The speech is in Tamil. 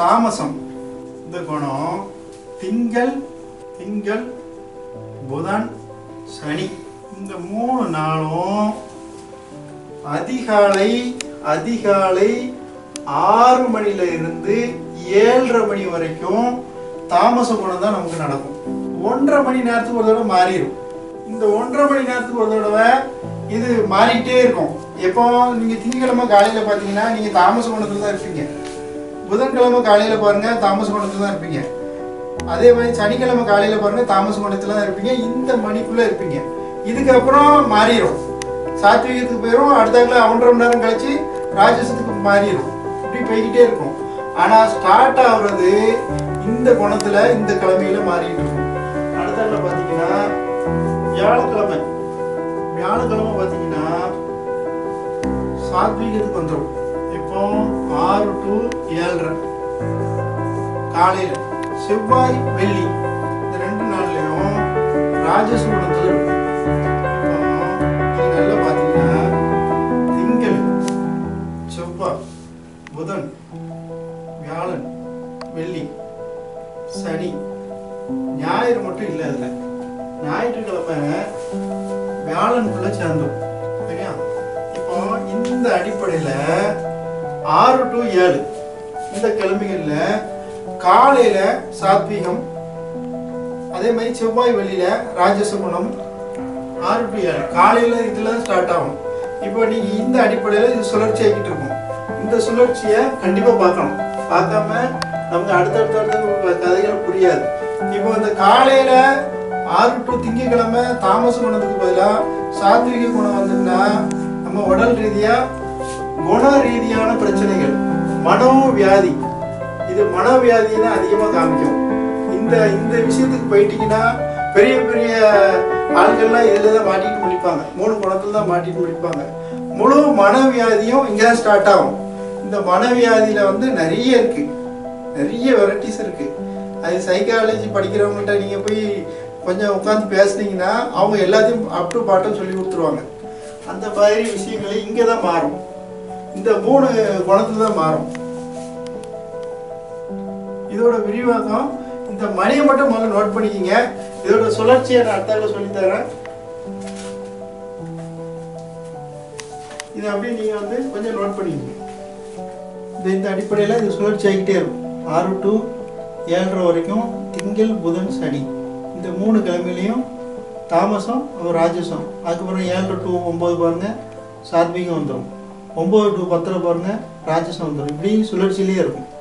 தாமசம் இந்த குணம் திங்கள் திங்கள் புதன் சனி இந்த மூணு நாளும் அதிகாலை அதிகாலை ஆறு மணில இருந்து ஏழரை மணி வரைக்கும் தாமச குணம் தான் நமக்கு நடக்கும் ஒன்றரை மணி நேரத்துக்கு ஒரு தடவை மாறிடும் இந்த ஒன்றரை மணி நேரத்துக்கு ஒரு தடவை இது மாறிட்டே இருக்கும் எப்போ நீங்க திங்கக்கிழமை காலையில பாத்தீங்கன்னா நீங்க தாமச குணத்துல தான் இருப்பீங்க புதன்கிழமை காலையில பாருங்க தாமச குணத்துல தான் இருப்பீங்க அதே மாதிரி சனிக்கிழமை காலையில பாருங்க தாமச குணத்துல தான் இருப்பீங்க இந்த மணிக்குள்ள இருப்பீங்க இதுக்கப்புறம் மாறிடும் சாத்விகத்துக்கு போயிடும் அடுத்தாக்குல ஒன்றரை மணி நேரம் கழிச்சு ராஜசத்துக்கு மாறிடும் இப்படி போய்கிட்டே இருக்கும் ஆனா ஸ்டார்ட் ஆகுறது இந்த குணத்துல இந்த கிழமையில மாறிட்டு இருக்கும் அடுத்தாக்குல பாத்தீங்கன்னா வியாழக்கிழமை வியாழக்கிழமை பாத்தீங்கன்னா சாத்வீகத்துக்கு வந்துடும் இப்போ ஆறு டு ஏழரை காலையில செவ்வாய் வெள்ளி இந்த ரெண்டு நாள்லயும் ராஜச குணத்துல இருக்கும் இப்போ நீங்க நல்லா பாத்தீங்கன்னா திங்கள் செவ்வாய் புதன் வியாழன் வெள்ளி சனி ஞாயிறு மட்டும் இல்லை அதுல ஞாயிற்றுக்கிழமை வியாழனுக்குள்ள சேர்ந்தோம் சரியா இப்போ இந்த அடிப்படையில ஆறு டு ஏழு இந்த கிழமைகள்ல காலையில சாத்வீகம் அதே மாதிரி செவ்வாய் வெள்ளியில ராஜச குணம் ஆறு டு ஏழு காலையில இதுல ஸ்டார்ட் ஆகும் இப்போ நீங்க இந்த அடிப்படையில இது சுழற்சி ஆகிட்டு இருக்கும் இந்த சுழற்சியை கண்டிப்பா பார்க்கணும் பார்க்காம நமக்கு அடுத்தடுத்த அடுத்த கதைகள் புரியாது இப்போ இந்த காலையில ஆறு டு திங்கக்கிழமை தாமச குணத்துக்கு பதிலாக சாத்விக குணம் வந்துன்னா நம்ம உடல் ரீதியா குண ரீதியான பிரச்சனைகள் மனோவியாதி இது மனோவியாதியை தான் அதிகமாக காமிக்கும் இந்த இந்த விஷயத்துக்கு போயிட்டீங்கன்னா பெரிய பெரிய ஆட்கள்லாம் இதில் தான் மாட்டிட்டு முடிப்பாங்க மூணு குணத்துல தான் மாட்டிட்டு முடிப்பாங்க முழு மனவியாதியும் இங்கே தான் ஸ்டார்ட் ஆகும் இந்த மனவியாதியில வந்து நிறைய இருக்கு நிறைய வெரைட்டிஸ் இருக்கு அது சைக்காலஜி படிக்கிறவங்கள்ட்ட நீங்க போய் கொஞ்சம் உட்காந்து பேசுனீங்கன்னா அவங்க எல்லாத்தையும் அப் டு பாட்டம் சொல்லி கொடுத்துருவாங்க அந்த மாதிரி விஷயங்கள் இங்கே தான் மாறும் இந்த மூணு குணத்துல தான் மாறும் இதோட விரிவாக்கம் இந்த மணியை மட்டும் முதல்ல நோட் பண்ணிக்கிங்க இதோட சுழற்சியை நான் அடுத்தால சொல்லி தரேன் இதை அப்படியே நீங்க வந்து கொஞ்சம் நோட் பண்ணிக்கங்க இந்த இந்த அடிப்படையில் இது சுழற்சி ஆகிட்டே இருக்கும் ஆறு டு ஏழரை வரைக்கும் திங்கள் புதன் சனி இந்த மூணு கிழமையிலையும் தாமசம் அப்புறம் ராஜசம் அதுக்கப்புறம் ஏழரை டு ஒம்பது பாருங்க சாத்விகம் வந்துடும் ஒம்பது டு பத்தில் பாருங்க ராஜசம் வந்துடும் இப்படி சுழற்சியிலே இருக்கும்